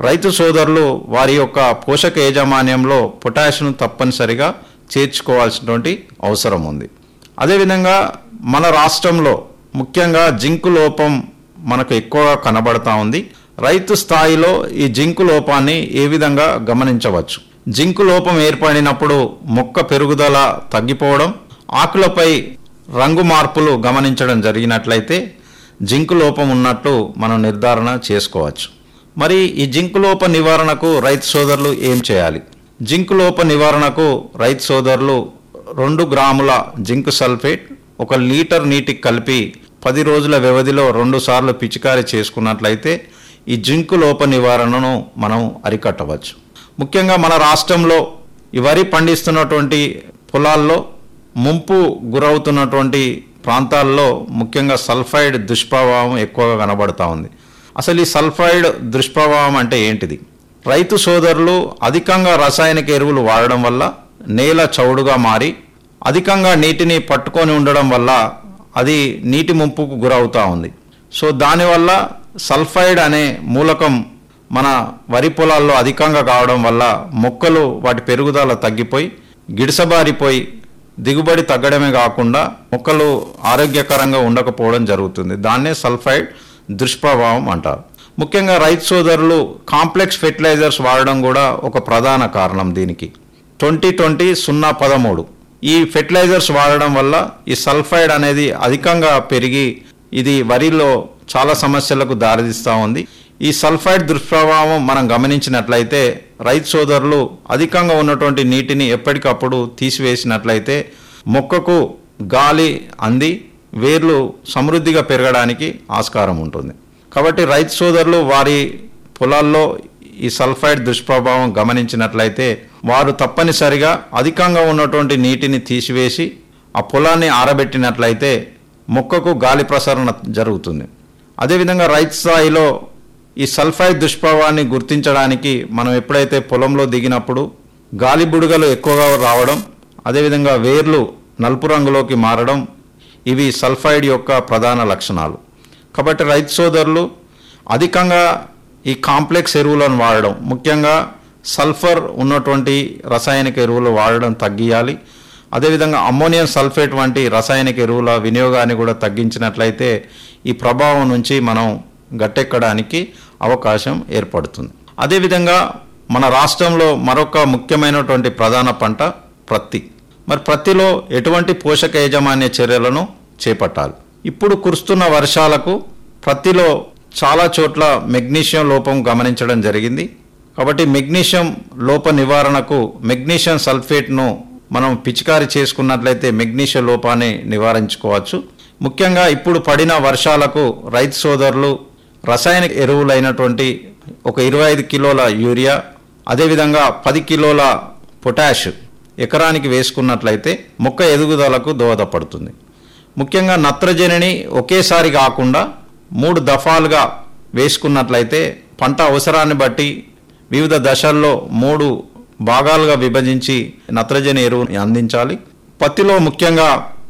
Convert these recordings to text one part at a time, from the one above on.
రైతు సోదరులు వారి యొక్క పోషక యాజమాన్యంలో పొటాషియం తప్పనిసరిగా చేర్చుకోవాల్సినటువంటి అవసరం ఉంది అదేవిధంగా మన రాష్ట్రంలో ముఖ్యంగా జింకు లోపం మనకు ఎక్కువగా కనబడతా ఉంది రైతు స్థాయిలో ఈ జింకు లోపాన్ని ఏ విధంగా గమనించవచ్చు జింకు లోపం ఏర్పడినప్పుడు మొక్క పెరుగుదల తగ్గిపోవడం ఆకులపై రంగు మార్పులు గమనించడం జరిగినట్లయితే జింకు లోపం ఉన్నట్లు మనం నిర్ధారణ చేసుకోవచ్చు మరి ఈ జింకు లోప నివారణకు రైతు సోదరులు ఏం చేయాలి జింకు లోప నివారణకు రైతు సోదరులు రెండు గ్రాముల జింక్ సల్ఫేట్ ఒక లీటర్ నీటికి కలిపి పది రోజుల వ్యవధిలో రెండు సార్లు పిచికారీ చేసుకున్నట్లయితే ఈ జింకు లోప నివారణను మనం అరికట్టవచ్చు ముఖ్యంగా మన రాష్ట్రంలో ఈ వరి పండిస్తున్నటువంటి పొలాల్లో ముంపు గురవుతున్నటువంటి ప్రాంతాల్లో ముఖ్యంగా సల్ఫైడ్ దుష్ప్రభావం ఎక్కువగా కనబడతా ఉంది అసలు ఈ సల్ఫైడ్ దుష్ప్రభావం అంటే ఏంటిది రైతు సోదరులు అధికంగా రసాయనిక ఎరువులు వాడడం వల్ల నేల చౌడుగా మారి అధికంగా నీటిని పట్టుకొని ఉండడం వల్ల అది నీటి ముంపుకు గురవుతూ ఉంది సో దానివల్ల సల్ఫైడ్ అనే మూలకం మన వరి పొలాల్లో అధికంగా కావడం వల్ల మొక్కలు వాటి పెరుగుదల తగ్గిపోయి గిడిసబారిపోయి దిగుబడి తగ్గడమే కాకుండా మొక్కలు ఆరోగ్యకరంగా ఉండకపోవడం జరుగుతుంది దాన్నే సల్ఫైడ్ దుష్ప్రభావం అంటారు ముఖ్యంగా రైతు సోదరులు కాంప్లెక్స్ ఫెర్టిలైజర్స్ వాడడం కూడా ఒక ప్రధాన కారణం దీనికి ట్వంటీ ట్వంటీ సున్నా పదమూడు ఈ ఫెర్టిలైజర్స్ వాడడం వల్ల ఈ సల్ఫైడ్ అనేది అధికంగా పెరిగి ఇది వరిలో చాలా సమస్యలకు దారితీస్తూ ఉంది ఈ సల్ఫైడ్ దుష్ప్రభావం మనం గమనించినట్లయితే రైతు సోదరులు అధికంగా ఉన్నటువంటి నీటిని ఎప్పటికప్పుడు తీసివేసినట్లయితే మొక్కకు గాలి అంది వేర్లు సమృద్ధిగా పెరగడానికి ఆస్కారం ఉంటుంది కాబట్టి రైతు సోదరులు వారి పొలాల్లో ఈ సల్ఫైడ్ దుష్ప్రభావం గమనించినట్లయితే వారు తప్పనిసరిగా అధికంగా ఉన్నటువంటి నీటిని తీసివేసి ఆ పొలాన్ని ఆరబెట్టినట్లయితే మొక్కకు గాలి ప్రసరణ జరుగుతుంది అదేవిధంగా రైతు స్థాయిలో ఈ సల్ఫైడ్ దుష్ప్రభావాన్ని గుర్తించడానికి మనం ఎప్పుడైతే పొలంలో దిగినప్పుడు గాలి బుడగలు ఎక్కువగా రావడం అదేవిధంగా వేర్లు నలుపు రంగులోకి మారడం ఇవి సల్ఫైడ్ యొక్క ప్రధాన లక్షణాలు కాబట్టి రైతు సోదరులు అధికంగా ఈ కాంప్లెక్స్ ఎరువులను వాడడం ముఖ్యంగా సల్ఫర్ ఉన్నటువంటి రసాయనిక ఎరువులు వాడడం తగ్గియాలి అదేవిధంగా అమ్మోనియం సల్ఫేట్ వంటి రసాయనిక ఎరువుల వినియోగాన్ని కూడా తగ్గించినట్లయితే ఈ ప్రభావం నుంచి మనం గట్టెక్కడానికి అవకాశం ఏర్పడుతుంది అదేవిధంగా మన రాష్ట్రంలో మరొక ముఖ్యమైనటువంటి ప్రధాన పంట ప్రత్తి మరి ప్రత్తిలో ఎటువంటి పోషక యాజమాన్య చర్యలను చేపట్టాలి ఇప్పుడు కురుస్తున్న వర్షాలకు ప్రత్తిలో చాలా చోట్ల మెగ్నీషియం లోపం గమనించడం జరిగింది కాబట్టి మెగ్నీషియం లోప నివారణకు మెగ్నీషియం సల్ఫేట్ను మనం పిచికారి చేసుకున్నట్లయితే మెగ్నీషియం లోపాన్ని నివారించుకోవచ్చు ముఖ్యంగా ఇప్పుడు పడిన వర్షాలకు రైతు సోదరులు రసాయనిక ఎరువులైనటువంటి ఒక ఇరవై ఐదు కిలోల యూరియా అదేవిధంగా పది కిలోల పొటాష్ ఎకరానికి వేసుకున్నట్లయితే మొక్క ఎదుగుదలకు దోహదపడుతుంది ముఖ్యంగా నత్రజనిని ఒకేసారి కాకుండా మూడు దఫాలుగా వేసుకున్నట్లయితే పంట అవసరాన్ని బట్టి వివిధ దశల్లో మూడు భాగాలుగా విభజించి నత్రజని ఎరువుని అందించాలి పత్తిలో ముఖ్యంగా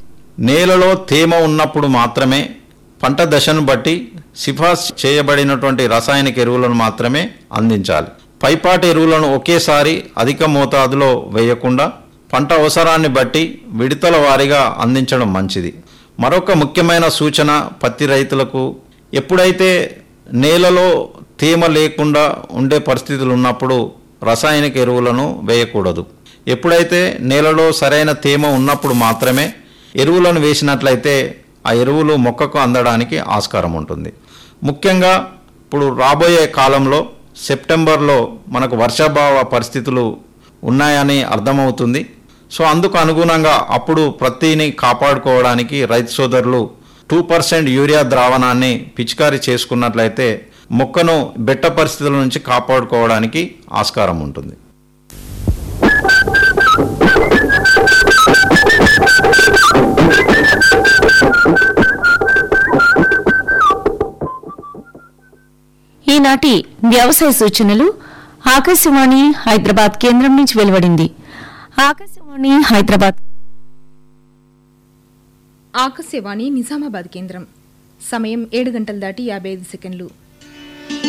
నేలలో తేమ ఉన్నప్పుడు మాత్రమే పంట దశను బట్టి సిఫార్సు చేయబడినటువంటి రసాయనిక ఎరువులను మాత్రమే అందించాలి పైపాటి ఎరువులను ఒకేసారి అధిక మోతాదులో వేయకుండా పంట అవసరాన్ని బట్టి విడతల వారీగా అందించడం మంచిది మరొక ముఖ్యమైన సూచన పత్తి రైతులకు ఎప్పుడైతే నేలలో తేమ లేకుండా ఉండే పరిస్థితులు ఉన్నప్పుడు రసాయనిక ఎరువులను వేయకూడదు ఎప్పుడైతే నేలలో సరైన తేమ ఉన్నప్పుడు మాత్రమే ఎరువులను వేసినట్లయితే ఆ ఎరువులు మొక్కకు అందడానికి ఆస్కారం ఉంటుంది ముఖ్యంగా ఇప్పుడు రాబోయే కాలంలో సెప్టెంబర్లో మనకు వర్షాభావ పరిస్థితులు ఉన్నాయని అర్థమవుతుంది సో అందుకు అనుగుణంగా అప్పుడు ప్రత్తిని కాపాడుకోవడానికి రైతు సోదరులు టూ పర్సెంట్ యూరియా ద్రావణాన్ని పిచికారీ చేసుకున్నట్లయితే మొక్కను బెట్ట పరిస్థితుల నుంచి కాపాడుకోవడానికి ఆస్కారం ఉంటుంది ఈనాటి వ్యవసాయ సూచనలు ఆకాశవాణి హైదరాబాద్ కేంద్రం నుంచి వెలువడింది ఆకాశవాణి హైదరాబాద్ ఆకాశవాణి నిజామాబాద్ కేంద్రం సమయం ఏడు గంటలు దాటి యాభై ఐదు సెకండ్లు